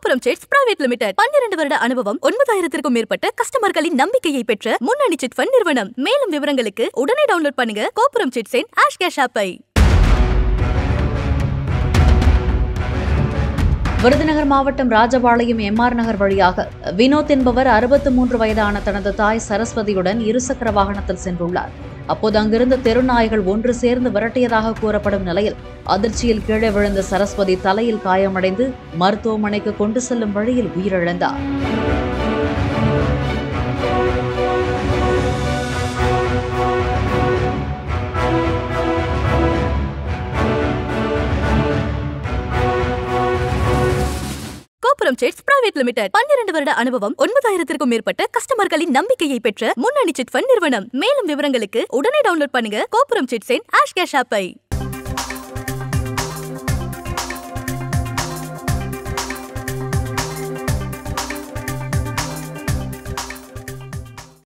கோபுரம் chits private limited பன்னிரண்டு வருட அனுபவம் ஒன்பதாயிரத்திற்கும் மேற்பட்ட கஸ்டமர்களின் நம்பிக்கையை பெற்ற முன்னணி சிட் ஃபண்ட் நிறுவனம் மேலும் விவரங்களுக்கு உடனே டவுன்லோட் பண்ணுங்க கோபுரம் சிட்ஸின் ஆஷ் கேஷ் ஆப்பை விருதுநகர் மாவட்டம் ராஜபாளையம் எம்ஆர் நகர் வழியாக வினோத் என்பவர் அறுபத்து மூன்று வயதான தனது தாய் சரஸ்வதியுடன் இருசக்கர வாகனத்தில் சென்றுள்ளார் அப்போது அங்கிருந்த தெருநாய்கள் ஒன்று சேர்ந்து விரட்டியதாக கூறப்படும் நிலையில் அதிர்ச்சியில் கீழே விழுந்த சரஸ்வதி தலையில் காயமடைந்து மருத்துவமனைக்கு கொண்டு செல்லும் வழியில் உயிரிழந்தார் கோபுரம் சிட்ஸ் பிரைவேட் லிமிடெட் பன்னிரண்டு வருட அனுபவம் ஒன்பதாயிரத்திற்கும் மேற்பட்ட கஸ்டமர்களின் நம்பிக்கையை பெற்ற முன்னணி சிட் ஃபண்ட் நிறுவனம் மேலும் விவரங்களுக்கு உடனே டவுன்லோட் பண்ணுங்க கோபுரம் சிட்ஸின் ஆஷ் கேஷ் ஆப்பை